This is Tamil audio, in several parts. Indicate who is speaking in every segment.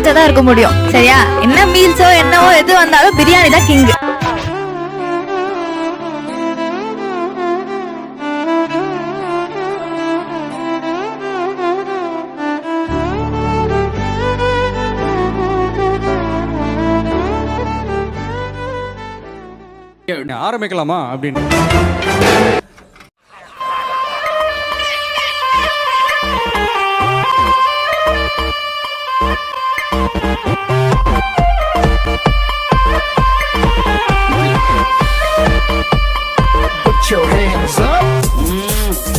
Speaker 1: வச்சா தான் இருக்க முடியும் சரியா என்ன மீல்ஸோ என்னவோ எது வந்தாலும் பிரியாணி தான் கிங்
Speaker 2: ஆரம்பிக்கலாமா அப்படின்னு
Speaker 3: Put your hands up.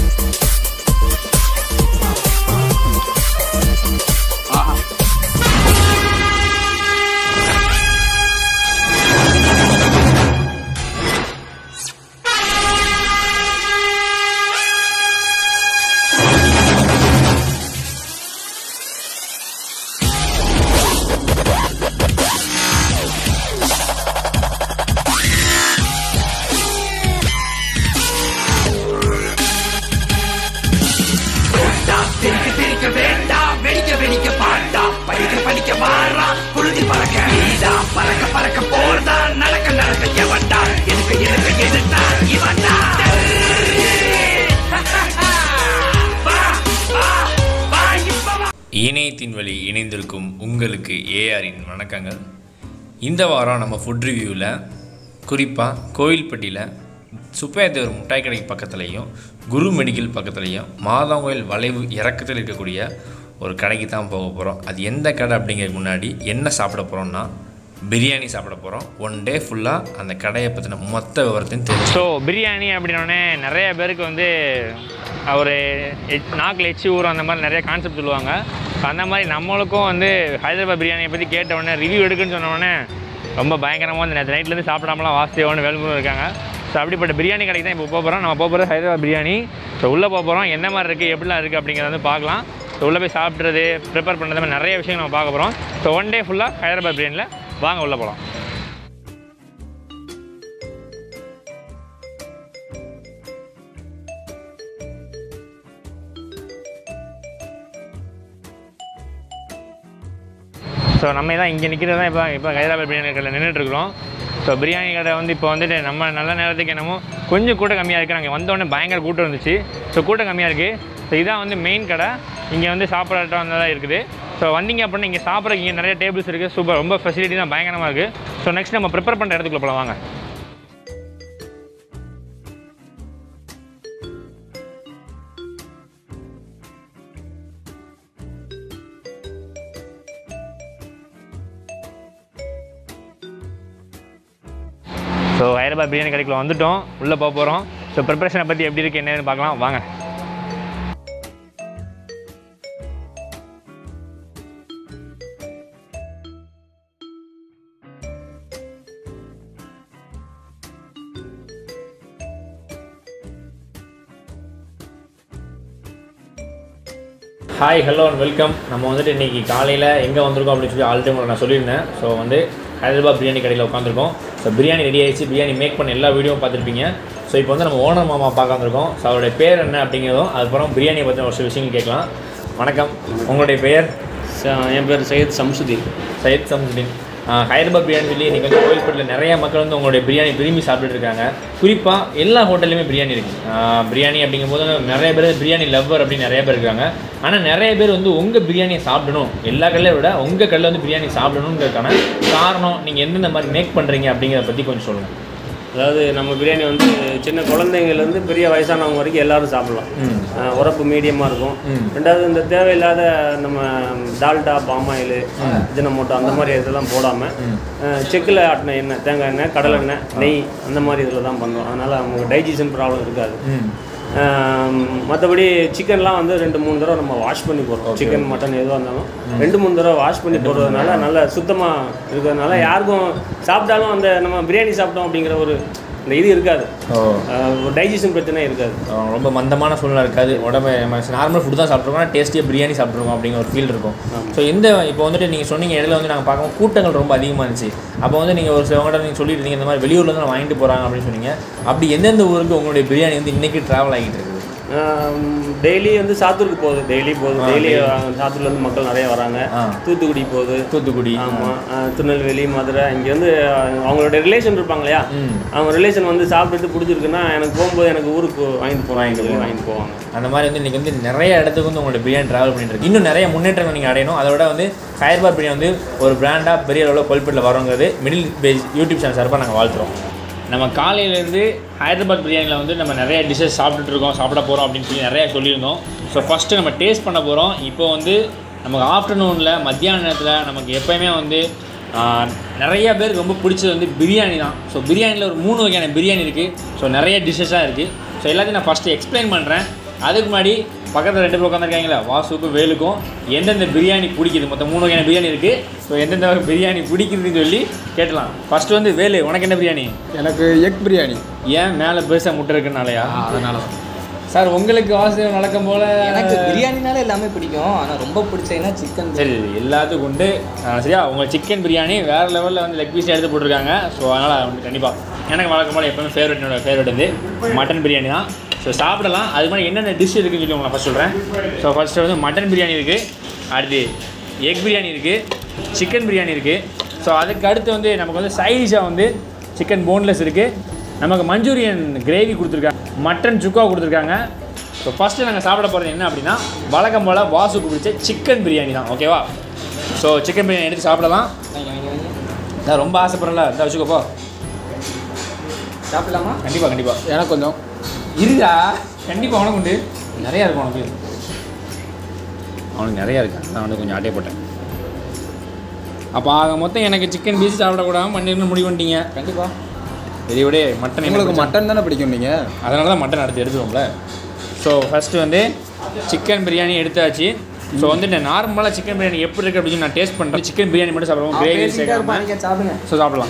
Speaker 4: திரிக்க திரிக்க வேண்டாம் வெடிக்க வெடிக்க பாண்டா படிக்க படிக்க வாரா புழுதி பறக்க நீடா பறக்க பறக்க போறதா நடக்க நடக்க எவன்டா எதுக்கு எதுக்கு எதுட்டா இவன்டா வா வா வா இப்ப வா
Speaker 5: இணையத்தின் வழி இணைந்திருக்கும் உங்களுக்கு ஏஆரின் வணக்கங்கள் இந்த வாரம் நம்ம ஃபுட் ரிவ்யூவில் குறிப்பாக கோயில்பட்டியில் சுப்பையாத்தேவர் முட்டாய் கடைக்கு பக்கத்துலேயும் குரு மெடிக்கல் பக்கத்துலேயும் மாதாங்கோயில் வளைவு இறக்கத்தில் இருக்கக்கூடிய ஒரு கடைக்கு தான் போக போகிறோம் அது எந்த கடை அப்படிங்கிறதுக்கு முன்னாடி என்ன சாப்பிட போகிறோம்னா பிரியாணி சாப்பிட போகிறோம் ஒன் டே ஃபுல்லாக அந்த கடையை பற்றின மொத்த விவரத்தையும் தெரிஞ்சு
Speaker 6: ஸோ பிரியாணி அப்படின்னோடனே நிறைய பேருக்கு வந்து ஒரு எச் நாக்கில் எச்சி ஊறும் அந்த மாதிரி நிறைய கான்செப்ட் சொல்லுவாங்க அந்த மாதிரி நம்மளுக்கும் வந்து ஹைதராபாத் பிரியாணியை பற்றி கேட்ட உடனே ரிவ்யூ எடுக்குன்னு சொன்ன உடனே ரொம்ப பயங்கரமாக வந்து நேற்று நைட்லேருந்து சாப்பிடாமலாம் வாசியோன்னு வேல்முருகன் இருக்காங்க ஸோ அப்படிப்பட்ட பிரியாணி கடைக்கு தான் இப்போ போக போகிறோம் நம்ம போக போகிறது ஹைதராபாத் பிரியாணி ஸோ உள்ளே போக போகிறோம் என்ன மாதிரி இருக்குது எப்படிலாம் இருக்குது அப்படிங்கிறத வந்து பார்க்கலாம் ஸோ உள்ளே போய் சாப்பிட்றது ப்ரிப்பேர் பண்ணுறது மாதிரி நிறைய விஷயங்கள் நம்ம பார்க்க போகிறோம் ஸோ ஒன் டே ஃபுல்லாக ஹைதராபாத் பிரியாணியில் வாங்க உள்ளே போகலாம் ஸோ நம்ம தான் இங்கே நிற்கிறது தான் இப்போ இப்போ ஹைதராபாத் பிரியாணி கடையில் நின்றுட்டு இருக்கிறோம் ஸோ பிரியாணி கடை வந்து இப்போ வந்துட்டு நம்ம நல்ல நேரத்துக்கு என்னமோ கொஞ்சம் கூட்டம் கம்மியாக இருக்குது நாங்கள் வந்தோடனே பயங்கர கூட்டம் இருந்துச்சு ஸோ கூட்டம் கம்மியாக இருக்குது ஸோ இதான் வந்து மெயின் கடை இங்கே வந்து சாப்பிட்ற இடம் அந்த தான் இருக்குது ஸோ வந்தீங்க அப்படின்னா இங்கே சாப்பிட்றதுக்கு இங்கே நிறைய டேபிள்ஸ் இருக்குது சூப்பர் ரொம்ப ஃபெசிலிட்டி தான் பயங்கரமாக இருக்குது ஸோ நெக்ஸ்ட் நம்ம ப்ரிப்பேர் பண்ணுற இடத்துக்குள்ள போகலாம் வாங்க ஸோ ஹைதராபாத் பிரியாணி கடைக்குள்ள வந்துட்டோம் உள்ளே போக போகிறோம் ஸோ ப்ரிப்பரேஷனை பற்றி எப்படி இருக்குது என்னன்னு பார்க்கலாம் வாங்க ஹாய் ஹலோ அண்ட் வெல்கம் நம்ம வந்துட்டு இன்றைக்கி காலையில் எங்கே வந்திருக்கோம் அப்படின்னு சொல்லி ஆல்ரெடி உங்களுக்கு நான் சொல்லியிருந்தேன் ஸோ வந்து ஹைதராபாத் பிரியாணி கடையில் உட்காந்துருக்கோம் ஸோ பிரியாணி ரெடி ஆயிடுச்சு பிரியாணி மேக் பண்ண எல்லா வீடியோவும் பார்த்துருப்பீங்க ஸோ இப்போ வந்து நம்ம ஓனர் மாமா பார்க்க வந்திருக்கோம் ஸோ அவருடைய பேர் என்ன அப்படிங்கிறதும் அதுக்கப்புறம் பிரியாணியை பற்றின ஒரு சில விஷயங்கள் கேட்கலாம் வணக்கம் உங்களுடைய பெயர்
Speaker 7: ச- என் பேர் சையத் சம்சுதீன்
Speaker 5: சையத் சம்சுதீன் ஆஹ் ஹைதராபாத் பிரியாணி சொல்லி இன்றைக்கி வந்து கோயில்பட்டில் நிறைய மக்கள் வந்து உங்களுடைய பிரியாணி விரும்பி சாப்பிட்டுட்டு இருக்காங்க குறிப்பாக எல்லா ஹோட்டல்லையுமே பிரியாணி இருக்குது பிரியாணி அப்படிங்கும்போது நிறைய பேர் பிரியாணி லவ்வர் அப்படின்னு நிறைய பேர் இருக்காங்க ஆனால் நிறைய பேர் வந்து உங்கள் பிரியாணியை சாப்பிடணும் எல்லா கடையில விட உங்கள் கடையில் வந்து பிரியாணி சாப்பிடணுங்கிறதுக்கான காரணம் நீங்கள் எந்தெந்த மாதிரி மேக் பண்ணுறீங்க அப்படிங்கிறத பற்றி கொஞ்சம் சொல்லுங்கள்
Speaker 7: அதாவது நம்ம பிரியாணி வந்து சின்ன குழந்தைங்கள்லேருந்து பெரிய வயசானவங்க வரைக்கும் எல்லாரும் சாப்பிடலாம் அஹ் உரப்பு மீடியமாக இருக்கும் ரெண்டாவது இந்த தேவையில்லாத நம்ம டால்டா பாமாயில் ஜினமோட்டோ அந்த மாதிரி இதெல்லாம் போடாமல் செக்கில் ஆட்டின எண்ணெய் தேங்காய் எண்ணெய் கடலை எண்ணெய் நெய் அந்த மாதிரி இதில் தான் பண்ணுறோம் அதனால் நமக்கு டைஜஷன் ப்ராப்ளம் இருக்காது மற்றபடி சிக்கன்லாம் வந்து ரெண்டு மூணு தடவை நம்ம வாஷ் பண்ணி போடுறோம் சிக்கன் மட்டன் எதுவாக இருந்தாலும் ரெண்டு மூணு தடவை வாஷ் பண்ணி போடுறதுனால நல்ல சுத்தமாக இருக்கிறதுனால யாருக்கும் சாப்பிட்டாலும் அந்த நம்ம பிரியாணி சாப்பிட்டோம் அப்படிங்கிற ஒரு இந்த இது இருக்காது
Speaker 5: ஓ
Speaker 7: அஹ் ஒரு டைஜஷன் பிரச்சனை இருக்காது
Speaker 5: ஆஹ் ரொம்ப மந்தமான சூழ்நிலை இருக்காது உடம்பு நம்ம நார்மல் ஃபுட் தான் சாப்பிட்ருக்கோம் ஆனால் டேஸ்டியாக பிரியாணி சாப்பிட்ருக்கோம் அப்படிங்கிற ஒரு ஃபீல் இருக்கும் ஸோ இந்த இப்போ வந்துட்டு நீங்கள் சொன்னீங்க இடையில வந்து நாங்கள் பார்க்கவும் கூட்டங்கள் ரொம்ப அதிகமாக இருந்துச்சு அப்போ வந்து நீங்கள் ஒரு சிலவங்கள்ட்ட நீங்கள் சொல்லிட்டு இருந்தீங்க இந்த மாதிரி வெளியூர்லேருந்து நான் வாங்கிட்டு போகிறாங்க அப்படின்னு சொன்னீங்க அப்படி எந்தெந்த ஊருக்கு உங்களுடைய பிரியாணி வந்து இன்றைக்கி ட்ராவல் ஆகிட்டு இருக்குது
Speaker 7: டெய்லி வந்து சாத்தூருக்கு போகுது டெய்லி போகுது
Speaker 5: ஆ,
Speaker 7: டெய்லி
Speaker 5: daily.
Speaker 7: சாத்தூர்ல இருந்து மக்கள் நிறைய வராங்க
Speaker 5: ஆ.
Speaker 7: தூத்துக்குடி போகுது
Speaker 5: தூத்துக்குடி
Speaker 7: ஆமாம் திருநெல்வேலி மதுரை இங்கே வந்து அஹ், அவங்களோட ரிலேஷன் இருப்பாங்க இல்லையா
Speaker 5: ம்.
Speaker 7: அவங்க ரிலேஷன் வந்து சாப்பிட்டுட்டு பிடிச்சிருக்குன்னா எனக்கு போகும்போது எனக்கு ஊருக்கு வாங்கிட்டு போகிறாங்க
Speaker 5: வாங்கிட்டு
Speaker 7: சொல்லி
Speaker 5: போவாங்க.
Speaker 7: வாங்கிட்டு போவாங்க
Speaker 5: அந்த மாதிரி வந்து இன்றைக்கி வந்து நிறைய இடத்துக்கு வந்து உங்களோட பிரியாணி ட்ராவல் பண்ணிட்டு இருக்கு இன்னும் நிறைய முன்னேற்றங்கள் நீங்கள் அடையணும் அதோட வந்து ஹைதராபாத் பிரியாணி வந்து ஒரு பிராண்டாக பெரிய அளவில் கொல்பேட்டில் வரவங்கிறது மிடில் பேஸ் யூடியூப் சேனல் சார்பாக நாங்கள் வாழ்த்துறோம் நம்ம காலையிலேருந்து ஹைதராபாத் பிரியாணியில் வந்து நம்ம நிறைய டிஷ்ஷஸ் சாப்பிட்டுட்டு இருக்கோம் சாப்பிட போகிறோம் அப்படின்னு சொல்லி நிறைய சொல்லியிருந்தோம் ஸோ ஃபஸ்ட்டு நம்ம டேஸ்ட் பண்ண போகிறோம் இப்போ வந்து நமக்கு ஆஃப்டர்நூனில் மத்தியான நேரத்தில் நமக்கு எப்போயுமே வந்து ஆஹ், நிறைய பேருக்கு ரொம்ப பிடிச்சது வந்து பிரியாணி தான் ஸோ பிரியாணியில் ஒரு மூணு வகையான பிரியாணி இருக்குது ஸோ நிறைய டிஷ்ஷஸாக இருக்குது ஸோ எல்லாத்தையும் நான் ஃபஸ்ட்டு எக்ஸ்பிளைன் பண்ணுறேன் அதுக்கு முன்னாடி பக்கத்தில் ரெண்டு பேர் உட்காந்துருக்காங்களா வாசுக்கும் வேலுக்கும் எந்தெந்த பிரியாணி பிடிக்குது மொத்தம் மூணு வகையான பிரியாணி இருக்குது ஸோ எந்தெந்த வகை பிரியாணி பிடிக்குதுன்னு சொல்லி கேட்டலாம் ஃபஸ்ட்டு வந்து வேலு உனக்கு என்ன பிரியாணி
Speaker 2: எனக்கு எக் பிரியாணி
Speaker 5: ஏன் மேலே பெருசாக முட்டை இருக்குனாலயா
Speaker 2: அதனால
Speaker 5: சார் உங்களுக்கு வாசனை வழக்கம் போல்
Speaker 8: எனக்கு பிரியாணினால எல்லாமே பிடிக்கும் ஆனால் ரொம்ப பிடிச்சதுன்னா சிக்கன்
Speaker 5: சரி எல்லாத்துக்கும் உண்டு ஆ, சரியா உங்கள் சிக்கன் பிரியாணி வேறு லெவலில் வந்து லெக் பீஸ் எடுத்து போட்டிருக்காங்க ஸோ அதனால் வந்து கண்டிப்பாக எனக்கு வழக்கம் போல் எப்பவுமே ஃபேவரட் என்னோட ஃபேவரட் வந்து மட்டன் பிரியாணி தான் ஸோ சாப்பிடலாம் அது மாதிரி என்னென்ன டிஷ் இருக்குன்னு சொல்லி உங்களை ஃபஸ்ட் சொல்கிறேன் ஸோ ஃபஸ்ட்டு வந்து மட்டன் பிரியாணி இருக்குது அடுத்து எக் பிரியாணி இருக்குது சிக்கன் பிரியாணி இருக்குது ஸோ அதுக்கு அடுத்து வந்து நமக்கு வந்து சைடிஷாக வந்து சிக்கன் போன்லெஸ் இருக்குது நமக்கு மஞ்சூரியன் கிரேவி கொடுத்துருக்காங்க மட்டன் சுக்கா கொடுத்துருக்காங்க ஸோ ஃபஸ்ட்டு நாங்கள் சாப்பிட போகிறது என்ன அப்படின்னா வழக்கம் போல் வாசுக்கு பிடிச்ச சிக்கன் பிரியாணி தான் ஓகேவா ஸோ சிக்கன் பிரியாணி எடுத்து சாப்பிடலாம் நான் ரொம்ப ஆசைப்படல இந்த வச்சுக்கோப்போ
Speaker 8: சாப்பிடலாமா
Speaker 5: கண்டிப்பாக கண்டிப்பாக
Speaker 2: எனக்கு கொஞ்சம்
Speaker 5: இருக்கா கண்டிப்பாக உனக்கு உண்டு நிறையா இருக்கும் உனக்கு அவனுக்கு நிறையா இருக்கு நான் வந்து கொஞ்சம் ஆட்டே போட்டேன் அப்போ ஆக மொத்தம் எனக்கு சிக்கன் பீஸ் சாப்பிடக்கூடாது பண்ணிருன்னு முடிவு பண்ணிட்டீங்க
Speaker 8: கண்டிப்பா
Speaker 5: பெரிய விட மட்டன்
Speaker 2: உங்களுக்கு மட்டன் தானே பிடிக்கும் நீங்கள்
Speaker 5: அதனால தான் மட்டன் அடுத்து எடுத்துருவோம்ல ஸோ ஃபஸ்ட்டு வந்து சிக்கன் பிரியாணி எடுத்தாச்சு ஸோ வந்து இந்த நார்மலாக சிக்கன் பிரியாணி எப்படி இருக்குது அப்படின்னு சொல்லி நான் டேஸ்ட் பண்ணுறேன் சிக்கன் பிரியாணி மட்டும் சாப்பிடுவோம் கிரேவி சேர்க்காம
Speaker 8: நீங்க சாப்பிடுங்க
Speaker 5: ஸோ சாப்பிடலாம்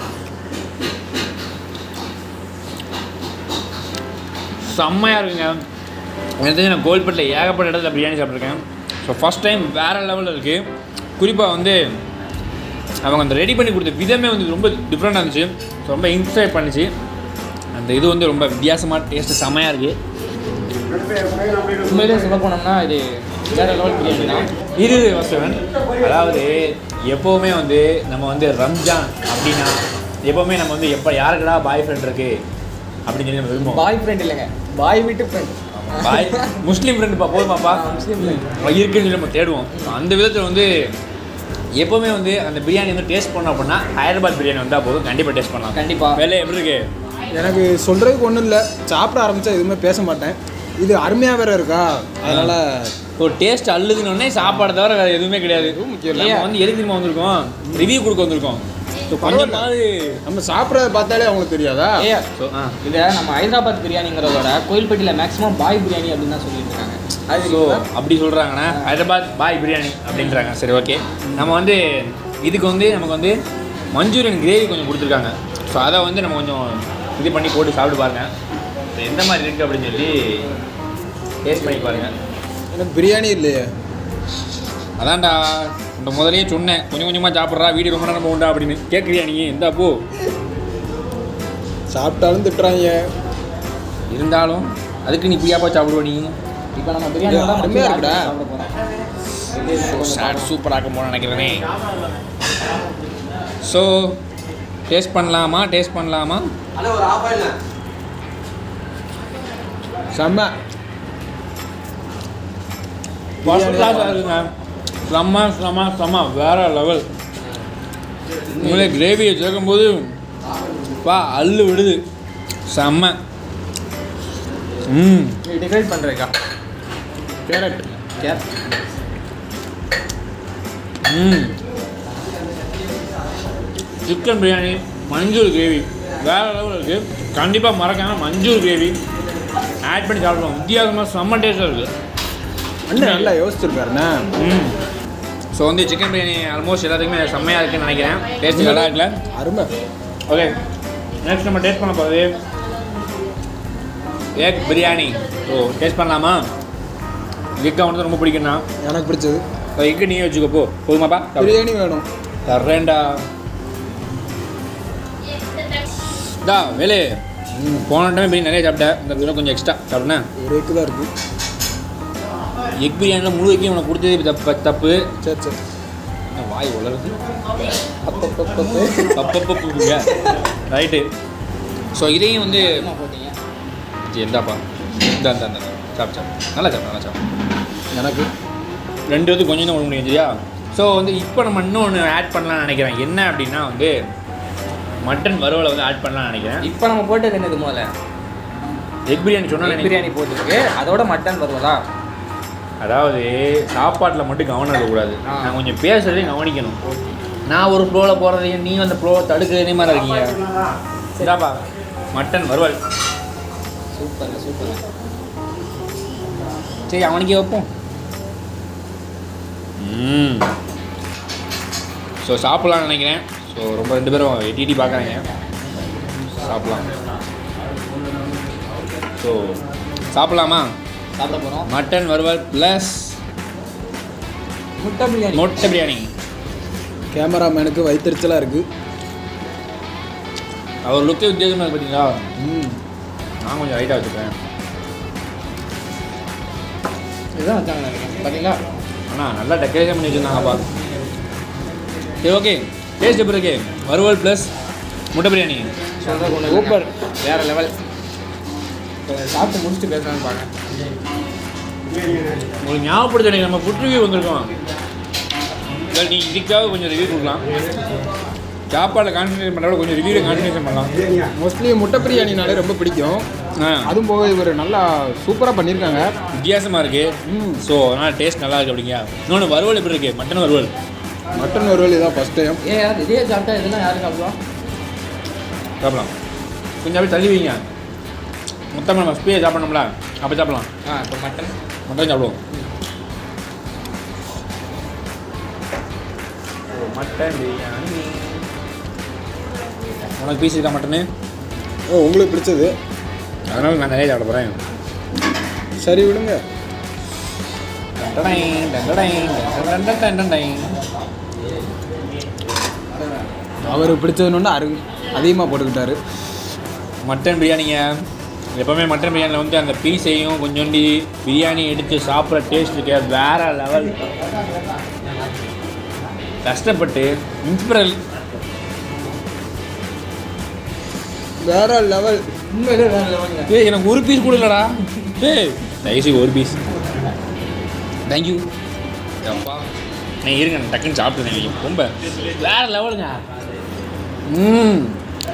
Speaker 5: செம்மையாக இருக்குங்க எனக்கு தெரிஞ்சு நான் கோல்பேட்டில் ஏகப்பட்ட இடத்துல பிரியாணி சாப்பிட்ருக்கேன் ஸோ ஃபஸ்ட் டைம் வேறு லெவலில் இருக்குது குறிப்பாக வந்து அவங்க அந்த ரெடி பண்ணி கொடுத்த விதமே வந்து ரொம்ப டிஃப்ரெண்ட்டாக இருந்துச்சு ஸோ ரொம்ப இன்ஸ்பயர் பண்ணுச்சு அந்த இது வந்து ரொம்ப வித்தியாசமாக டேஸ்ட்டு செம்மையாக இருக்குது
Speaker 8: உண்மையிலே சொல்ல போனோம்னா இது வேற லெவல் பிரியாணி தான்
Speaker 5: இரு வசவன் அதாவது எப்போவுமே வந்து நம்ம வந்து ரம்ஜான் அப்படின்னா எப்போவுமே நம்ம வந்து எப்போ யாருக்குடா பாய் ஃப்ரெண்ட் இருக்கு அப்படின்னு சொல்லி நம்ம விரும்புவோம்
Speaker 8: பாய் ஃப்ரெண்ட் இல்லைங்க பாய் வீட்டு ஃப்ரெண்ட்
Speaker 5: பாய் முஸ்லீம் ஃப்ரெண்டுப்பா போதுமாப்பா
Speaker 8: முஸ்லீம் friend.
Speaker 5: இருக்குன்னு சொல்லி நம்ம தேடுவோம் அந்த விதத்தில் வந்து எப்போவுமே வந்து அந்த பிரியாணி வந்து டேஸ்ட் பண்ணோம் அப்படின்னா ஹைதராபாத் பிரியாணி வந்தால் போதும் கண்டிப்பாக டேஸ்ட் பண்ணலாம்
Speaker 8: கண்டிப்பா
Speaker 5: வேலை எப்படி இருக்கு
Speaker 2: எனக்கு சொல்கிறதுக்கு ஒன்றும் இல்லை சாப்பிட ஆரம்பித்தா எதுவுமே பேச மாட்டேன் இது அருமையாக வேற இருக்கா அதனால்
Speaker 5: ஒரு டேஸ்ட் அள்ளுதுன்னொடனே சாப்பாடை தவிர வேறு எதுவுமே கிடையாது
Speaker 2: முக்கியம்
Speaker 5: நம்ம வந்து எதுக்கு தெரியுமா வந்திருக்கோம் ரிவ்யூ கொடுக்க வந்திருக்கோம் ஸோ கொஞ்சமாவது
Speaker 2: நம்ம சாப்பிட்றத பார்த்தாலே அவங்களுக்கு தெரியாதா
Speaker 8: ஏ
Speaker 5: ஸோ ஆ
Speaker 8: இதை நம்ம ஹைதராபாத் பிரியாணிங்கிறதோட கோயில்பட்டியில் மேக்ஸிமம் பாய் பிரியாணி அப்படின்னு தான் சொல்லிட்டு இருக்காங்க அது
Speaker 5: ஸோ அப்படி சொல்கிறாங்கண்ணா ஹைதராபாத் பாய் பிரியாணி அப்படின்றாங்க சரி ஓகே நம்ம வந்து இதுக்கு வந்து நமக்கு வந்து மஞ்சூரியன் கிரேவி கொஞ்சம் கொடுத்துருக்காங்க ஸோ அதை வந்து நம்ம கொஞ்சம் இது பண்ணி போட்டு சாப்பிட்டு பாருங்க So, எந்த மாதிரி இருக்குது அப்படின்னு சொல்லி டேஸ்ட் பண்ணி பாருங்க
Speaker 2: எனக்கு பிரியாணி இல்லையே
Speaker 5: அதான்டா இந்த முதலையே சொன்னேன் கொஞ்சம் கொஞ்சமாக சாப்பிட்றா வீடு ரொம்ப நேரம் போகுண்டா அப்படின்னு கேட்குறியா நீ எந்த அப்போ
Speaker 2: சாப்பிட்டாலும் திட்டுறாங்க
Speaker 5: இருந்தாலும் அதுக்கு நீ இப்படியாப்பா சாப்பிடுவ நீ
Speaker 8: இப்போ நம்ம பிரியாணி
Speaker 2: இது அருமையா இருக்குடா.
Speaker 8: சாப்பிட போகிறோம்
Speaker 5: ஷார்ட் சூப்பராக போன நினைக்கிறேனே ஸோ டேஸ்ட் பண்ணலாமா டேஸ்ட் பண்ணலாமா
Speaker 2: செம்ம
Speaker 5: ஃபர்ஸ்ட் கிளாஸ் இருக்குங்க செம்ம செம்ம செம்ம வேற லெவல் உங்களே கிரேவியை சேர்க்கும்போது வா அள்ளு விடுது செம்ம ம்
Speaker 8: டிசைட் பண்ணுறேக்கா
Speaker 2: கேரட்
Speaker 8: கேப்
Speaker 5: ம் சிக்கன் பிரியாணி மஞ்சூர் கிரேவி வேற லெவலில் இருக்குது கண்டிப்பாக மறக்காம மஞ்சூர் கிரேவி ஆட் பண்ணி சாப்பிடுவோம் வித்தியாசமாக செம்ம டேஸ்ட்டாக இருக்குது
Speaker 2: அண்ணன் நல்லா யோசிச்சிருக்காருண்ணே
Speaker 5: ம் ஸோ வந்து சிக்கன் பிரியாணி ஆல்மோஸ்ட் எல்லாத்துக்குமே செம்மையாக இருக்குன்னு நினைக்கிறேன் டேஸ்ட் நல்லா இருக்குல்ல
Speaker 2: அருமை
Speaker 5: ஓகே நெக்ஸ்ட் நம்ம டேஸ்ட் பண்ண போகிறது எக் பிரியாணி ஓ டேஸ்ட் பண்ணலாமா எக் அவனுக்கு ரொம்ப பிடிக்கும்னா
Speaker 2: எனக்கு பிடிச்சது
Speaker 5: எக்கு நீயே வச்சுக்கோ போ போதுமாப்பா
Speaker 2: பிரியாணி வேணும்
Speaker 5: தர்றேன்டா டா வேலு போன டைம் பிரியாணி நிறைய சாப்பிட்டேன் இந்த தடவை கொஞ்சம் எக்ஸ்ட்ரா சாப்பிட்டேன்
Speaker 2: ஒரு எக்கு தான் இருக்குது
Speaker 5: எக் பிரியாணியில் முழு எக்கையும் உனக்கு கொடுத்தது தப்பு தப்பு
Speaker 2: சரி சரி
Speaker 5: என்ன வாய் உலருது அப்பப்பப்பப்புங்க ரைட்டு ஸோ இதையும் வந்து
Speaker 8: என்ன போட்டீங்க
Speaker 5: சரி, இந்தாப்பா இந்த இந்த இந்த சாப்பிட்டு சாப்பிட்டு நல்லா சாப்பிட்டு நல்லா சாப்பிட்டு
Speaker 2: எனக்கு
Speaker 5: ரெண்டு வந்து கொஞ்சம் தான் முடியும் சரியா ஸோ வந்து இப்போ நம்ம இன்னொன்று ஆட் பண்ணலாம்னு நினைக்கிறேன் என்ன அப்படின்னா வந்து மட்டன் வறுவலை வந்து ஆட் பண்ணலாம்னு நினைக்கிறேன்
Speaker 8: இப்போ நம்ம போட்டது என்னது முதல்ல
Speaker 5: எக் பிரியாணி சொன்னா
Speaker 8: Egg பிரியாணி போட்டுருக்கு அதோட மட்டன் வருவதா
Speaker 5: அதாவது சாப்பாட்டில் மட்டும் கவனம் இருக்கக்கூடாது
Speaker 8: ஆ.
Speaker 5: நான் கொஞ்சம் பேசுறதையும் கவனிக்கணும் நான் ஒரு ப்ளோவில் போகிறதையும் நீ அந்த ப்ளோவை தடுக்கிறதே மாதிரி இருக்கீங்க இதாப்பா மட்டன் வறுவல்
Speaker 8: சூப்பருங்க சூப்பருங்க
Speaker 5: சரி அவனுக்கே வைப்போம் ம் ஸோ சாப்பிட்லாம்னு நினைக்கிறேன் ஸோ ரொம்ப ரெண்டு பேரும் எட்டி பார்க்குறாங்க சாப்பிட்லாம் ஸோ சாப்பிட்லாமா
Speaker 8: சாப்பிட போகிறோம்
Speaker 5: மட்டன் வறுவல் ப்ளஸ்
Speaker 8: முட்டை பிரியாணி
Speaker 5: முட்டை பிரியாணி
Speaker 2: கேமராமேனுக்கு வயிற்றுச்சலாக இருக்குது
Speaker 5: அவர் லுக்கே வித்தியாசமாக இருக்கு பார்த்தீங்களா
Speaker 2: ம்
Speaker 5: நான் கொஞ்சம் ரைட்டாக வச்சுப்பேன்
Speaker 8: இதுதான் வச்சாங்க நினைக்கிறேன் பார்த்தீங்களா
Speaker 5: ஆனால் நல்லா டெக்கரேஷன் பண்ணி வச்சுருந்தாங்கப்பா சரி ஓகே டேஸ்ட் எப்படி இருக்கு வறுவல் ப்ளஸ் முட்டை பிரியாணி
Speaker 8: சொல்கிறது ஒன்று
Speaker 5: சூப்பர்
Speaker 8: வேற லெவல் சாப்பிட்டு முடிச்சுட்டு பேசலாம்னு பார்க்கேன்
Speaker 5: உங்களுக்கு ஞாபகப்படுத்த எனக்கு நம்ம ஃபுட் ரிவ்யூ வந்திருக்கோம் இல்லை நீ இதுக்காக கொஞ்சம் ரிவ்யூ கொடுக்கலாம் சாப்பாடில் கான்சன்ட்ரேட் பண்ணுறத கொஞ்சம் ரிவ்யூவில் கான்சன்ட்ரேஷன் பண்ணலாம்
Speaker 2: மோஸ்ட்லி முட்டை பிரியாணினாலே ரொம்ப பிடிக்கும்
Speaker 5: ஆ
Speaker 2: அதுவும் போக இவர் நல்லா சூப்பராக பண்ணியிருக்காங்க
Speaker 5: வித்தியாசமாக இருக்குது
Speaker 2: ம்
Speaker 5: ஸோ அதனால் டேஸ்ட் நல்லா இருக்கு அப்படிங்க இன்னொன்று வறுவல் எப்படி இருக்குது மட்டன் வறுவல்
Speaker 2: மட்டன் வறுவல் இதான் ஃபஸ்ட் டைம்
Speaker 8: ஏன் யார் இதே சாப்பிட்டா இதெல்லாம் யாரும் சாப்பிடுவா
Speaker 5: சாப்பிடலாம் கொஞ்சம் அப்படியே தள்ளி வைங்க மொத்தமாக நம்ம ஸ்பீயை சாப்பிடணும்ல அப்போ சாப்பிடலாம்
Speaker 8: ஆ இப்போ மட்டன்
Speaker 5: மட்டன் சாப்பிடுவோம் மட்டன் பிரியாணி உனக்கு பீஸ் இருக்கா மட்டனு
Speaker 2: ஓ உங்களுக்கு பிடிச்சது
Speaker 5: அதனால நான் நிறைய சாப்பிட போகிறேன்
Speaker 2: சரி விடுங்க அவருக்கு பிடிச்சதுன்னு அரு அதிகமாக போட்டுக்கிட்டாரு
Speaker 5: மட்டன் பிரியாணிங்க எப்போவுமே மட்டன் பிரியாணியில் வந்து அந்த பீஸையும் கொஞ்சோண்டி பிரியாணி எடுத்து சாப்பிட்ற டேஸ்ட் இருக்க வேற லெவல் கஷ்டப்பட்டு இன்ஸ்பிரல்
Speaker 2: வேற லெவல்
Speaker 8: உண்மையிலே வேற லெவலுங்க
Speaker 5: ஏய் எனக்கு ஒரு பீஸ் கூட இல்லைடா ஏய் தயவுசெய்து ஒரு பீஸ் தேங்க்யூ அப்பா நான் இருங்க நான் டக்குன்னு சாப்பிட்டேன் ரொம்ப வேற லெவலுங்க ம்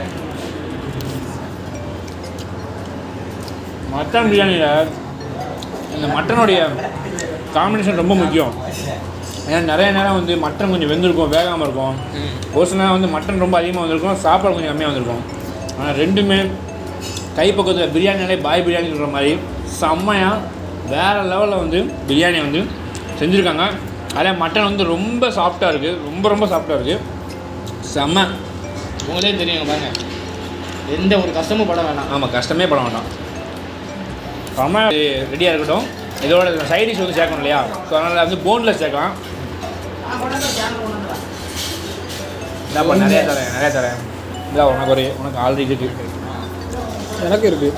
Speaker 5: மட்டன் பிரியாணியில் இந்த மட்டனுடைய காம்பினேஷன் ரொம்ப முக்கியம் ஏன்னா நிறைய நேரம் வந்து மட்டன் கொஞ்சம் வெந்திருக்கும் வேகாமல் இருக்கும் ஒரு சில நேரம் வந்து மட்டன் ரொம்ப அதிகமாக வந்திருக்கும் சாப்பாடு கொஞ்சம் கம்மியாக வந்திருக்கும் ஆனால் ரெண்டுமே கைப்பக்கத்தில் பிரியாணினாலே பாய் பிரியாணி சொல்கிற மாதிரி செம்மையாக வேறு லெவலில் வந்து பிரியாணி வந்து செஞ்சுருக்காங்க அதில் மட்டன் வந்து ரொம்ப சாஃப்டாக இருக்குது ரொம்ப ரொம்ப சாஃப்டாக இருக்குது செம்ம
Speaker 8: உங்களே தெரியுங்க பாருங்க எந்த ஒரு கஷ்டமும் பட வேணாம்
Speaker 5: ஆமாம் கஷ்டமே பட வேண்டாம் செம்ம ரெடியாக இருக்கட்டும் இதோட சைடிஷ் வந்து சேர்க்கணும் இல்லையா ஸோ அதனால் வந்து போன்லெஸ் சேர்க்கலாம் இதாப்பா நிறைய தரேன் நிறைய தரேன் இதா உனக்கு ஒரு உனக்கு ஆல்ரெடி இருக்குது
Speaker 2: எனக்கு இருக்கு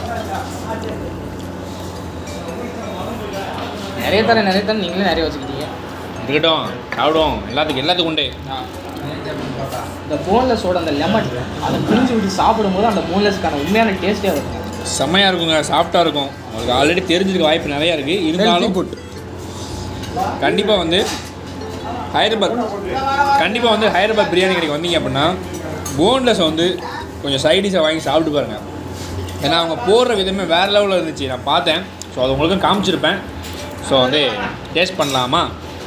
Speaker 8: நிறைய தர நிறைய தர நீங்களே நிறைய வச்சுக்கிட்டீங்க
Speaker 5: இருக்கட்டும் சாப்பிடுவோம் எல்லாத்துக்கும் எல்லாத்துக்கும் உண்டு
Speaker 8: இந்த போன்லெஸ்ஸோட அந்த லெமன் அதை பிரிஞ்சு விட்டு சாப்பிடும்போது அந்த போன்லெஸ்க்கான உண்மையான டேஸ்ட்டே வருங்க
Speaker 5: செம்மையாக இருக்குங்க சாஃப்டாக இருக்கும் உங்களுக்கு ஆல்ரெடி தெரிஞ்சிருக்க வாய்ப்பு நிறையா இருக்குது இருந்தாலும்
Speaker 2: ஃபுட்
Speaker 5: கண்டிப்பாக வந்து ஹைதராபாத் கண்டிப்பாக வந்து ஹைதராபாத் பிரியாணி கடைக்கு வந்தீங்க அப்படின்னா போன்லெஸ் வந்து கொஞ்சம் சைடிஷை வாங்கி சாப்பிட்டு பாருங்கள் ஏன்னா அவங்க போடுற விதமே வேறு லெவலில் இருந்துச்சு நான் பார்த்தேன் ஸோ அது உங்களுக்கும் காமிச்சிருப்பேன் ஸோ வந்து டேஸ்ட் பண்ணலாமா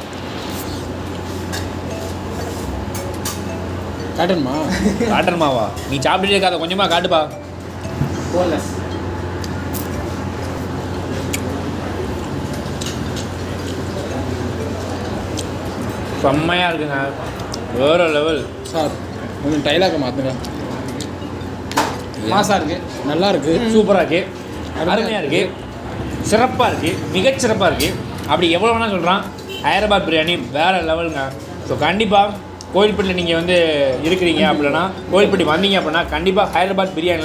Speaker 2: காட்டணுமா
Speaker 5: காட்டணுமாவா நீ சாப்பிட்டுட்டே இருக்காத கொஞ்சமாக காட்டுப்பா
Speaker 8: போன்லெஸ்
Speaker 5: செம்மையாக இருக்குங்க வேறு லெவல்
Speaker 2: சார் கொஞ்சம் டைலாக மாற்றுங்க
Speaker 8: மாசா இருக்கு
Speaker 2: நல்லா இருக்கு
Speaker 5: சூப்பராக இருக்குது அருமையாக இருக்குது சிறப்பாக இருக்குது மிகச்சிறப்பாக இருக்குது அப்படி எவ்வளோ வேணால் சொல்கிறான் ஹைதராபாத் பிரியாணி வேறு லெவலுங்க ஸோ கண்டிப்பாக கோயில்பட்டியில் நீங்கள் வந்து இருக்கிறீங்க அப்படின்னா கோயில்பட்டி வந்தீங்க அப்படின்னா கண்டிப்பாக ஹைதராபாத் பிரியாணியில்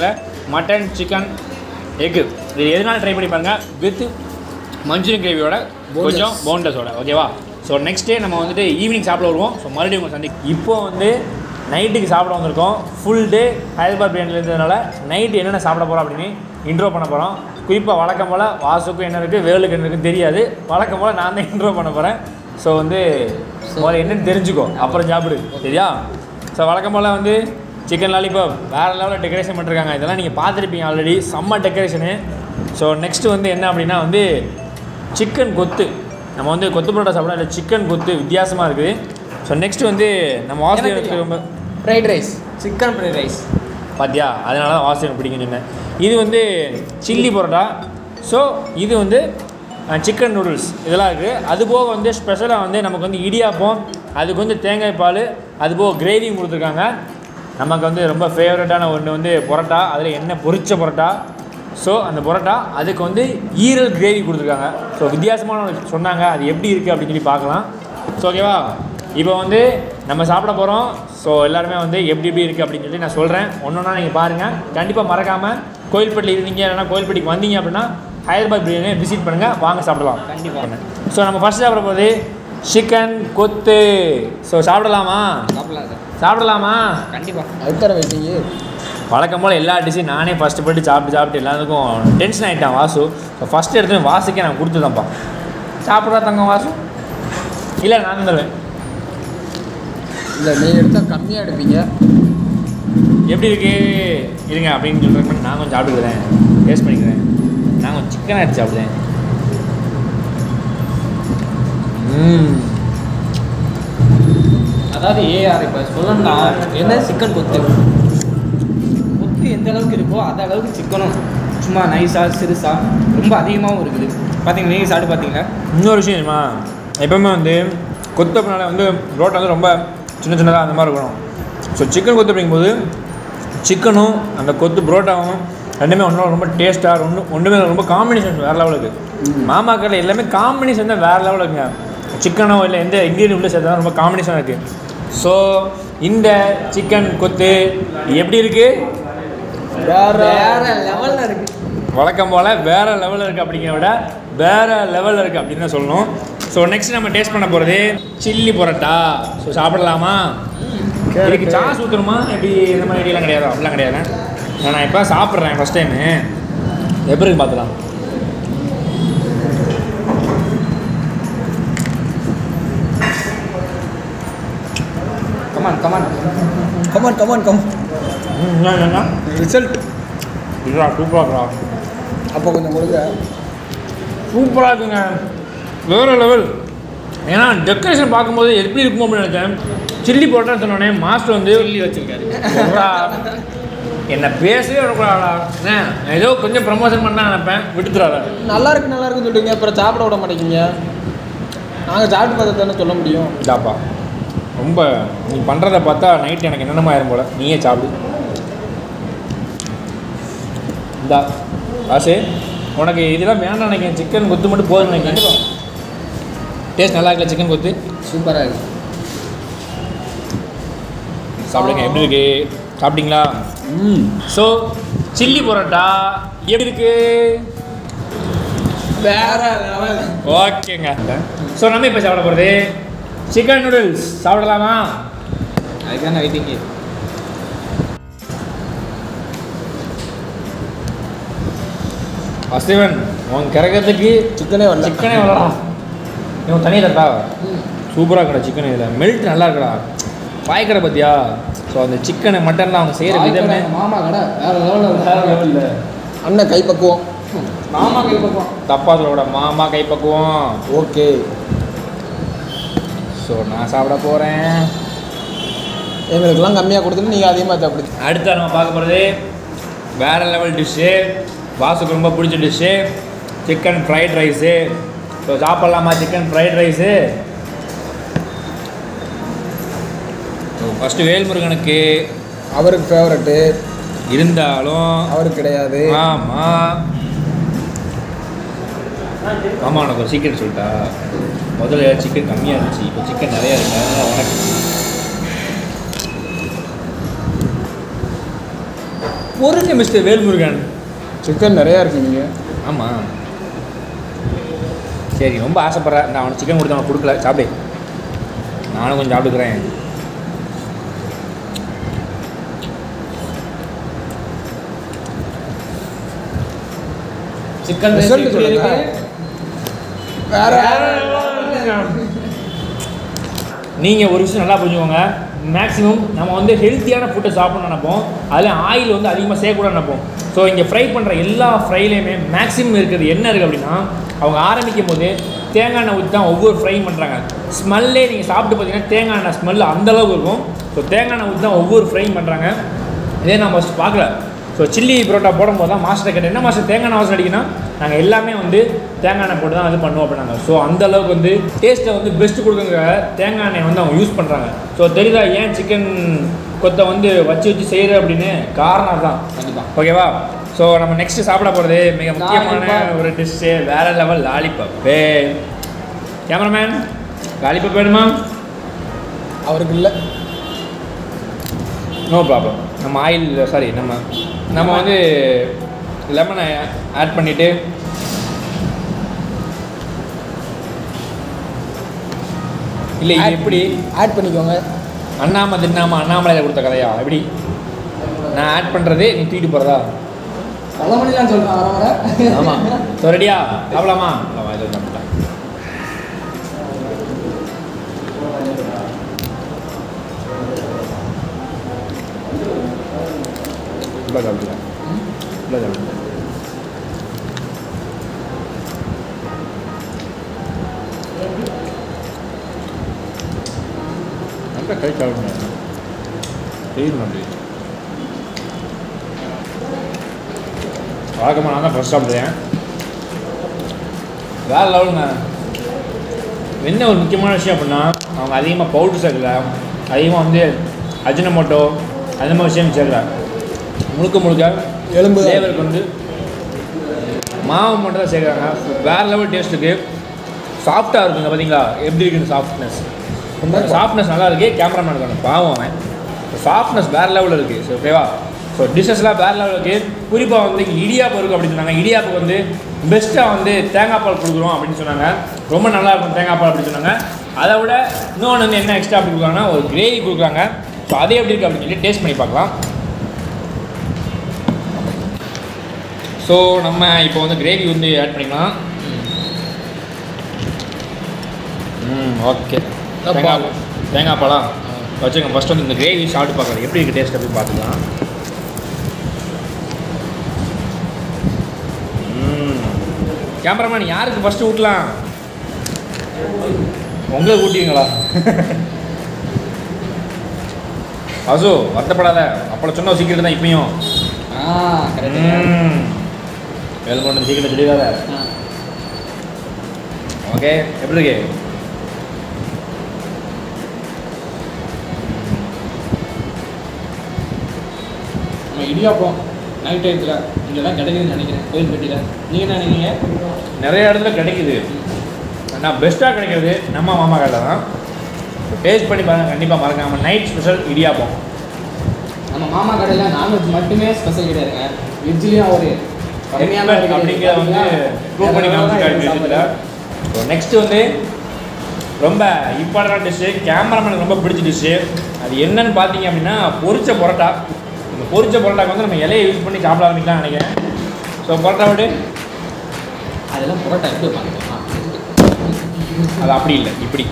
Speaker 6: மட்டன் சிக்கன் எக்கு இது எதனால ட்ரை பண்ணி பாருங்க வித் மஞ்சூரியன் கிரேவியோட கொஞ்சம் போண்டஸோட ஓகேவா ஸோ நெக்ஸ்ட் டே நம்ம வந்துட்டு ஈவினிங் சாப்பிட வருவோம் ஸோ மறுபடியும் உங்கள் சந்தி இப்போ வந்து நைட்டுக்கு சாப்பிட வந்திருக்கோம் ஃபுல் டே ஹைதராபாத் பிரியாணியில் இருந்ததுனால நைட்டு என்னென்ன சாப்பிட போகிறோம் அப்படின்னு இன்ட்ரோ பண்ண போகிறோம் குறிப்பாக வழக்கம் போல் வாசுக்கும் என்ன இருக்குது வேலுக்கு என்ன இருக்குன்னு தெரியாது வழக்கம் போல் நான் தான் இன்ட்ரோ பண்ண போகிறேன் ஸோ வந்து முதல்ல என்னன்னு தெரிஞ்சுக்கோ அப்புறம் சாப்பிடு சரியா ஸோ வழக்கம் போல் வந்து சிக்கன் லாலிபாப் வேறு லெவலில் டெக்கரேஷன் பண்ணிருக்காங்க இதெல்லாம் நீங்கள் பார்த்துருப்பீங்க ஆல்ரெடி செம்ம டெக்கரேஷனு ஸோ நெக்ஸ்ட்டு வந்து என்ன அப்படின்னா வந்து சிக்கன் கொத்து நம்ம வந்து கொத்து பரோட்டா சாப்பிடலாம் இல்லை சிக்கன் கொத்து வித்தியாசமாக இருக்குது ஸோ நெக்ஸ்ட் வந்து நம்ம வாசல் ரொம்ப
Speaker 8: fried rice chicken fried rice
Speaker 6: பாத்தியா அதனால தான் வாசனை பிடிக்கும் சொன்னேன் இது வந்து சில்லி பரோட்டா ஸோ இது வந்து சிக்கன் நூடுல்ஸ் இதெல்லாம் இருக்குது அது போக வந்து ஸ்பெஷலாக வந்து நமக்கு வந்து இடியாப்பம் அதுக்கு வந்து தேங்காய் பால் அது போக கிரேவியும் கொடுத்துருக்காங்க நமக்கு வந்து ரொம்ப ஃபேவரட்டான ஒன்று வந்து பரோட்டா அதில் எண்ணெய் பொரிச்ச பரோட்டா ஸோ அந்த பரோட்டா அதுக்கு வந்து ஈரல் கிரேவி கொடுத்துருக்காங்க ஸோ வித்தியாசமான ஒண்ணு சொன்னாங்க அது எப்படி இருக்குது அப்படின்னு சொல்லி பார்க்கலாம் ஸோ ஓகேவா இப்போ வந்து நம்ம சாப்பிட போகிறோம் ஸோ எல்லாருமே வந்து எப்படி எப்படி இருக்குது அப்படின்னு சொல்லி நான் சொல்கிறேன் ஒன்று ஒன்றா நீங்கள் பாருங்கள் கண்டிப்பாக மறக்காமல் கோயில்பட்டியில் இருந்தீங்க இல்லைன்னா கோயில்பட்டிக்கு வந்தீங்க அப்படின்னா ஹைதராபாத் பிரியாணியை விசிட் பண்ணுங்கள் வாங்க சாப்பிடலாம்
Speaker 8: கண்டிப்பாக
Speaker 6: ஸோ நம்ம ஃபஸ்ட் சாப்பிட போகிறது சிக்கன் கொத்து ஸோ சாப்பிடலாமா
Speaker 8: சாப்பிடலாம் சார்
Speaker 6: சாப்பிடலாமா
Speaker 8: கண்டிப்பாக
Speaker 2: அதுக்கார வெயிட்டிங்கு
Speaker 6: வழக்கம் போல் எல்லா டிஷ்ஷையும் நானே ஃபஸ்ட்டு போட்டு சாப்பிட்டு சாப்பிட்டு எல்லாத்துக்கும் டென்ஷன் ஆகிட்டான் வாசு ஸோ ஃபஸ்ட்டு எடுத்து வாசுக்கே நான் கொடுத்துதான்ப்பா சாப்பிட்றா தங்கம் வாசு இல்லை நான் தான் தருவேன்
Speaker 2: இல்லை நீ எடுத்தால் கம்மியாக எடுப்பீங்க
Speaker 6: எப்படி இருக்கு இருங்க அப்படின்னு சொல்கிறேன் நான் கொஞ்சம் சாப்பிட்டுக்கிறேன் டேஸ்ட் பண்ணிக்கிறேன் நான் கொஞ்சம் சிக்கன் எடுத்து சாப்பிடுறேன் ம்
Speaker 8: அதாவது ஏஆர் இப்போ சொல்லணும்னா என்ன சிக்கன் கொத்து கொத்து எந்த அளவுக்கு இருக்கோ அந்த அளவுக்கு சிக்கனும் சும்மா நைஸாக சிறுசா ரொம்ப அதிகமாகவும் இருக்குது பார்த்தீங்களா நீங்கள் சாப்பிட்டு பார்த்தீங்களா
Speaker 6: இன்னொரு விஷயம் தெரியுமா எப்பவுமே வந்து கொத்து அப்படினால வந்து ரோட்டை வந்து ரொம்ப சின்ன சின்னதாக அந்த மாதிரி இருக்கணும் ஸோ சிக்கன் கொத்து அப்படிங்கும்போது சிக்கனும் அந்த கொத்து புரோட்டாவும் ரெண்டுமே ஒன்றும் ரொம்ப டேஸ்ட்டாக ஒன்று ஒன்றுமே ரொம்ப காம்பினேஷன் வேறு லெவலுக்கு மாமா கடையில் எல்லாமே காம்பினேஷன் தான் வேறு லெவலில் இருக்குங்க சிக்கனோ இல்லை எந்த இன்க்ரீடியன் உள்ள சேர்த்தாலும் ரொம்ப காம்பினேஷன் இருக்குது ஸோ இந்த சிக்கன் கொத்து எப்படி இருக்குது
Speaker 8: வேற லெவலில் இருக்குது
Speaker 6: வழக்கம் போல் வேறு லெவலில் இருக்குது அப்படிங்கிறத விட வேறு லெவலில் இருக்குது அப்படின்னு தான் சொல்லணும் ஸோ நெக்ஸ்ட் நம்ம டேஸ்ட் பண்ண போகிறது சில்லி பரோட்டா ஸோ சாப்பிடலாமா இதுக்கு சாஸ் ஊற்றணுமா எப்படி இந்த மாதிரி ஐடியெலாம் கிடையாது அப்படிலாம் கிடையாது நான் இப்போ சாப்பிட்றேன் ஃபஸ்ட் டைமு எப்படி இருக்கு பார்த்துலாம்
Speaker 8: come on come on
Speaker 2: come on come on come
Speaker 6: ம், என்ன என்ன
Speaker 2: ரிசல்ட்
Speaker 6: இதுடா சூப்பராக
Speaker 2: அப்போ கொஞ்சம் கொடுங்க
Speaker 6: சூப்பராக இருக்குங்க வேறு லெவல் ஏன்னா டெக்கரேஷன் பார்க்கும்போது எப்படி இருக்குமோ அப்படின்னு நினச்சேன் சில்லி பரோட்டான்னு சொன்னோடனே மாஸ்டர் வந்து
Speaker 8: சொல்லி வச்சிருக்காரு
Speaker 6: சொல்றா. என்ன பேசவே விடக்கூடாதா என்ன ஏதோ கொஞ்சம் ப்ரமோஷன் பண்ணா நினைப்பேன் விட்டுத்துறாத
Speaker 2: நல்லா இருக்கு நல்லா இருக்குன்னு சொல்றீங்க அப்புறம் சாப்பிட விட மாட்டேங்கிங்க நாங்கள் சாப்பிட்டு பார்த்தா தானே சொல்ல முடியும்
Speaker 6: இதாப்பா ரொம்ப நீ பண்ணுறத பார்த்தா நைட் எனக்கு என்னென்னமா ஆயிரும் போல நீயே சாப்பிடு இந்தா ஆசே உனக்கு இதெல்லாம் வேண்டாம் நினைக்கிறேன் சிக்கன் கொத்து மட்டும் போதும் நினைக்கிறேன் டேஸ்ட் நல்லா இருக்குல்ல சிக்கன் கொத்து
Speaker 8: சூப்பராக இருக்குது
Speaker 6: சாப்பிடுங்க எப்படி இருக்கு சாப்பிட்டீங்களா
Speaker 2: ம்
Speaker 6: ஸோ சில்லி பரோட்டா எப்படி இருக்கு
Speaker 2: வேற லெவல்
Speaker 6: ஓகேங்க ஸோ நம்ம இப்போ சாப்பிட போகிறது சிக்கன் நூடுல்ஸ் சாப்பிடலாமா
Speaker 8: அதுக்கான வெயிட்டிங்கு
Speaker 6: அசிவன் உன் கிறக்கிறதுக்கு
Speaker 2: சிக்கனே வரல
Speaker 6: சிக்கனே வரடா இவன் தனியாக தட்டா சூப்பராக இருக்கடா சிக்கன் இதில் மெல்ட் நல்லா இருக்கடா பாய்க்கடை பார்த்தியா ஸோ அந்த சிக்கனை மட்டன்லாம் அவங்க செய்கிற விதமே
Speaker 8: மாமா கடை வேற லெவலில்
Speaker 6: வேற லெவலில்
Speaker 2: அண்ணன் கைப்பக்குவோம்
Speaker 8: மாமா கை பக்கம்
Speaker 6: தப்பா சொல்லோட மாமா கைப்பக்குவோம்
Speaker 2: ஓகே
Speaker 6: ஸோ நான் சாப்பிட போகிறேன்
Speaker 2: எங்களுக்கெல்லாம் கம்மியாக கொடுத்துட்டு நீங்கள் அதிகமாக சாப்பிடுங்க
Speaker 6: அடுத்து நம்ம பார்க்க போகிறது வேறு லெவல் டிஷ்ஷு வாசுக்கு ரொம்ப பிடிச்ச dish chicken fried rice so சாப்பிட்லாமா chicken fried rice so first வேல்முருகனுக்கு
Speaker 2: அவருக்கு ஃபேவரட்டு
Speaker 6: இருந்தாலும்
Speaker 2: அவருக்கு கிடையாது
Speaker 6: ஆமாம் ஆமாம் உனக்கு ஒரு சீக்கிரம் சொல்லிட்டா முதல்ல சிக்கன் கம்மியாக இருந்துச்சு இப்போ சிக்கன் நிறையா இருக்கு அதனால உனக்கு
Speaker 8: பொறுங்க மிஸ்டர் வேல்முருகன்
Speaker 2: சிக்கன் நிறையா இருக்கு நீங்கள்
Speaker 8: ஆமாம் சரி ரொம்ப ஆசைப்பட்றேன் நான் அவனுக்கு சிக்கன் கொடுத்து அவனுக்கு கொடுக்கல சாப்பிடு நானும் கொஞ்சம் சாப்பிட்டுக்கிறேன் சிக்கன்
Speaker 2: Result சொல்லுங்க. வேற
Speaker 8: நீங்கள் ஒரு விஷயம் நல்லா புரிஞ்சுக்கோங்க மேக்ஸிமம் நம்ம வந்து ஹெல்த்தியான ஃபுட்டை சாப்பிடணும்னு நினைப்போம் அதில் ஆயில் வந்து அதிகமாக சேர்க்கக்கூடாது நினைப்போம் ஸோ இங்கே ஃப்ரை பண்ணுற எல்லா ஃப்ரைலையுமே மேக்ஸிமம் இருக்கிறது என்ன இருக்குது அப்படின்னா அவங்க ஆரம்பிக்கும் போது தேங்காய் எண்ணெய் ஊற்றி தான் ஒவ்வொரு ஃப்ரையும் பண்ணுறாங்க ஸ்மெல்லே நீங்கள் சாப்பிட்டு பார்த்தீங்கன்னா தேங்காய் எண்ணெய் ஸ்மெல் அந்தளவுக்கு இருக்கும் ஸோ தேங்காய் எண்ணெய் ஊற்றி தான் ஒவ்வொரு ஃப்ரையும் பண்ணுறாங்க இதே நான் ஃபஸ்ட் பார்க்கல ஸோ சில்லி பரோட்டா போடும்போது தான் மாஸ்டர் கேட்டேன் என்ன மாஸ்டர் தேங்காய் எண்ணெய் வாசம் அடிக்குன்னா நாங்கள் எல்லாமே வந்து தேங்காய் எண்ணெய் போட்டு தான் இது பண்ணுவோம் அப்படின்னாங்க ஸோ அந்த அளவுக்கு வந்து டேஸ்ட்டை வந்து பெஸ்ட் கொடுக்குங்க தேங்காய் எண்ணெய் வந்து அவங்க யூஸ் பண்ணுறாங்க ஸோ தெரியுதா ஏன் சிக்கன் கொத்தை வந்து வச்சு வச்சு செய்கிற அப்படின்னு காரணம் தான்
Speaker 9: கண்டிப்பாக
Speaker 8: ஓகேவா ஸோ நம்ம நெக்ஸ்ட் சாப்பிட போகிறது மிக முக்கியமான
Speaker 9: Lollipop.
Speaker 8: ஒரு டிஷ்ஷு வேற level lollipop way cameraman lollipop வேணுமா
Speaker 2: அவருக்கு இல்லை
Speaker 8: நோ ப்ராப்ளம் நம்ம ஆயில் சாரி நம்ம நம்ம வந்து லெமனை ஆட் பண்ணிவிட்டு இல்லை இது எப்படி
Speaker 2: ஆட் பண்ணிக்கோங்க
Speaker 8: அண்ணாம தின்னாம அண்ணாமலையில் கொடுத்த கதையா எப்படி நான் ஆட் பண்ணுறது நீ தூக்கிட்டு போகிறதா
Speaker 9: பல மணிலாம் சொல்கிறேன் வர வர
Speaker 8: ஆமாம் ஸோ ரெடியா சாப்பிடலாமா ஆமாம் இது சாப்பிட்டேன் ஃபுல்லாக சாப்பிட்டுட்டேன் ஃபுல்லாக சாப்பிட்டுட்டேன் நல்லா கை சாப்பிடணும் தெரியும் நன்றி வழக்கமாக நான் தான் ஃபஸ்ட் சாப்பிடுவேன் வேற லெவலுங்க என்ன ஒரு முக்கியமான விஷயம் அப்படின்னா அவங்க அதிகமாக பவுடர் சேர்க்கல அதிகமாக வந்து அஜினமோட்டோ அந்த மாதிரி விஷயம் சேர்க்கல முழுக்க முழுக்க
Speaker 2: எலும்பு தான்.
Speaker 8: ஃப்ளேவருக்கு வந்து மாவு மட்டும் தான் சேர்க்குறாங்க வேற லெவல் டேஸ்ட்டுக்கு சாஃப்டாக இருக்குங்க பார்த்தீங்களா எப்படி இருக்குது சாஃப்ட்னஸ் சாஃப்ட்னஸ் நல்லா இருக்கு கேமராமேன் இருக்கான பாவம் அவன் சாஃப்ட்னஸ் வேறு லெவலில் இருக்குது ஸோ ஓகேவா ஸோ டிஷ்ஷஸ்லாம் வேறு லெவலில் இருக்குது குறிப்பாக வந்து இங்கே இடியாப்பம் இருக்குது அப்படின்னு சொன்னாங்க இடியாப்புக்கு வந்து பெஸ்ட்டாக வந்து தேங்காய் பால் கொடுக்குறோம் அப்படின்னு சொன்னாங்க ரொம்ப நல்லா இருக்கும் தேங்காய் பால் அப்படின்னு சொன்னாங்க அதை விட இன்னொன்று வந்து என்ன எக்ஸ்ட்ரா அப்படி கொடுக்குறாங்கன்னா ஒரு கிரேவி கொடுக்குறாங்க ஸோ அது எப்படி இருக்குது அப்படின்னு சொல்லி டேஸ்ட் பண்ணி பார்க்கலாம் ஸோ நம்ம இப்போ வந்து கிரேவி வந்து ஆட் பண்ணிக்கலாம் ம் ஓகே தேங்காய் தேங்காய் பழம் வச்சுக்கோங்க ஃபஸ்ட் வந்து இந்த கிரேவி சாப்பிட்டு பார்க்கலாம் எப்படி இருக்குது டேஸ்ட் அப்படின்னு பார்த்துக்கலாம் ம் கேமராமேன் யாருக்கு ஃபஸ்ட்டு ஊட்டலாம் உங்களுக்கு ஊட்டிங்களா அசு வருத்தப்படாத அப்பளம் சொன்ன சீக்கிரம் தான் இப்பயும்
Speaker 9: ஆ கரெக்டுங்க
Speaker 8: ம் வேலை கொண்டு சீக்கிரம் சொல்லிடாத ஓகே எப்படி இருக்கு
Speaker 9: நம்ம இடியாப்பம் நைட் டயத்தில் இங்கே தான் கிடைக்குதுன்னு நினைக்கிறேன் கோயில்பட்டியில் நீங்கள் என்ன நினைக்கிறீங்க
Speaker 8: நிறைய இடத்துல கிடைக்குது ஆனால் பெஸ்ட்டாக கிடைக்கிறது நம்ம மாமா கடையில் தான் டேஸ்ட் பண்ணி பாருங்க கண்டிப்பாக மறக்காம நைட் ஸ்பெஷல் இடியாப்பம்
Speaker 9: நம்ம மாமா கடையில் நான்வெஜ் மட்டுமே ஸ்பெஷல் கிடையாதுங்க வெஜ்லேயும் ஒரு கம்மியான ஒரு கடை
Speaker 8: அப்படிங்கிறத வந்து ப்ரூவ் பண்ணி காமிச்சிருக்காரு ஸோ நெக்ஸ்ட் வந்து ரொம்ப இம்பார்ட்டன்ட் டிஷ்ஷு கேமராமேனுக்கு ரொம்ப பிடிச்ச டிஷ்ஷு அது என்னன்னு பார்த்தீங்க அப்படின்னா பொரிச்ச பரோட்டா இந்த பொரிச்ச பரோட்டாக்கு வந்து நம்ம இலையை யூஸ் பண்ணி சாப்பிட ஆரம்பிக்கலாம் நினைக்கிறேன் ஸோ பரோட்டா விட்டு
Speaker 9: அதெல்லாம் புரோட்டா எப்படி வைப்பாங்க
Speaker 8: அது அப்படி இல்லை இப்படி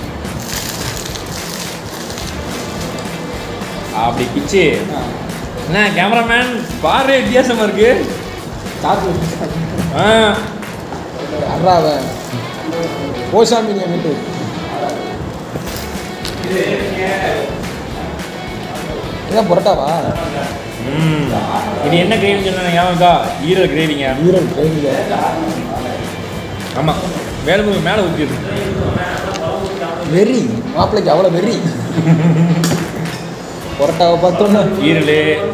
Speaker 8: அப்படி பிச்சு என்ன கேமராமேன் பாரு வித்தியாசமா இருக்கு
Speaker 9: சாத்து
Speaker 8: ஆ
Speaker 2: அறாவ கோசாமி வீட்டு இதான் புரோட்டாவா
Speaker 8: ம் இது என்ன கிரேவி சொன்ன ஞாபகம்க்கா ஈரல் கிரேவிங்க
Speaker 2: ஈரல் கிரேவிங்க
Speaker 8: ஆமாம் மேலே மேலே ஊற்றிருக்கு
Speaker 2: வெறி மாப்பிள்ளைக்கு அவ்வளோ வெறி புரோட்டாவை பார்த்தோன்னா
Speaker 8: ஈரல்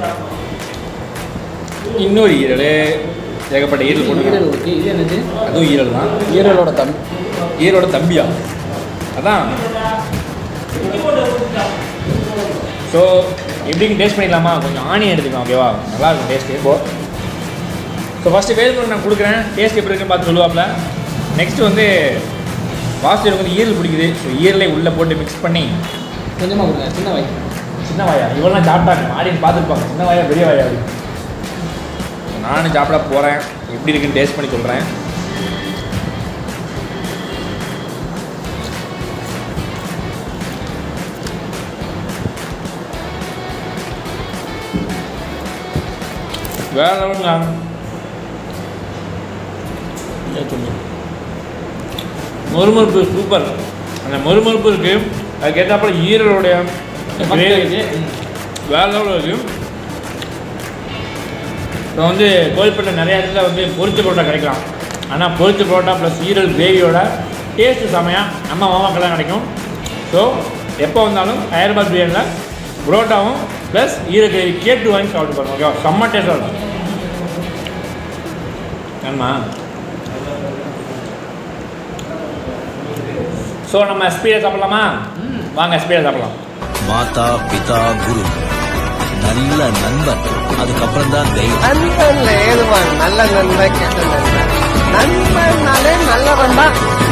Speaker 8: இன்னொரு ஈரல் ஏகப்பட்ட ஈரல் போட்டு
Speaker 9: ஈரல் ஓகே இது என்னது
Speaker 8: அதுவும் ஈரல் தான்
Speaker 2: ஈரலோட தம்பி
Speaker 8: ஈரோட தம்பியா அதான் ஸோ எப்படின்னு டேஸ்ட் பண்ணிக்கலாமா கொஞ்சம் ஆனியன் எடுத்துக்கலாம் ஓகேவா நல்லா இருக்கும் டேஸ்ட்டு இப்போ ஸோ ஃபஸ்ட்டு வேலுமுருகன் நான் கொடுக்குறேன் டேஸ்ட் எப்படி இருக்குன்னு பார்த்து சொல்லுவாப்ல நெக்ஸ்ட் வந்து வாசுதேவனுக்கு வந்து ஈரல் பிடிக்குது ஸோ ஈரலை உள்ளே போட்டு மிக்ஸ் பண்ணி
Speaker 9: கொஞ்சமாக கொடுங்க சின்ன வாய்
Speaker 8: சின்ன வாயா இவெல்லாம் சாப்பிட்டாங்க ஆடியன் பார்த்துருப்பாங்க சின்ன வாயா பெரிய வாயா அப்படி நானும் சாப்பிட போகிறேன் எப்படி இருக்குன்னு டேஸ்ட் பண்ணி சொல்கிறேன் வேற லெவலுங்க மொறுமொறுப்பு சூப்பர் அந்த மொறுமொறுப்பு இருக்கு அதுக்கேற்றாப்புல ஈரலுடைய கிரேவி வேற லெவலில் இருக்கு இப்போ வந்து கோயில்பேட்டை நிறைய இடத்துல வந்து பொரிச்ச பரோட்டா கிடைக்கலாம் ஆனால் பொரிச்ச பரோட்டா ப்ளஸ் ஈரல் கிரேவியோட டேஸ்ட்டு செமையாக நம்ம மாமாக்கெல்லாம் கிடைக்கும் ஸோ எப்போ வந்தாலும் ஹைதராபாத் பிரியாணியில் புரோட்டாவும் ப்ளஸ் ஈரல் கிரேவி கேட்டு வாங்கி சாப்பிட்டு பாருங்க ஓகேவா செம்ம டேஸ்ட்டாக இருக்கும் ஆமா ஸோ நம்ம ஸ்பீடாக சாப்பிடலாமா வாங்க ஸ்பீடாக சாப்பிடலாம்
Speaker 10: மாதா பிதா குரு நல்ல நண்பன் அதுக்கப்புறம் தான் தெய்வம்
Speaker 11: நண்பன்ல ஏதுவான் நல்ல நண்பன் கெட்ட நண்பன் நண்பன்னாலே நல்லவன் தான்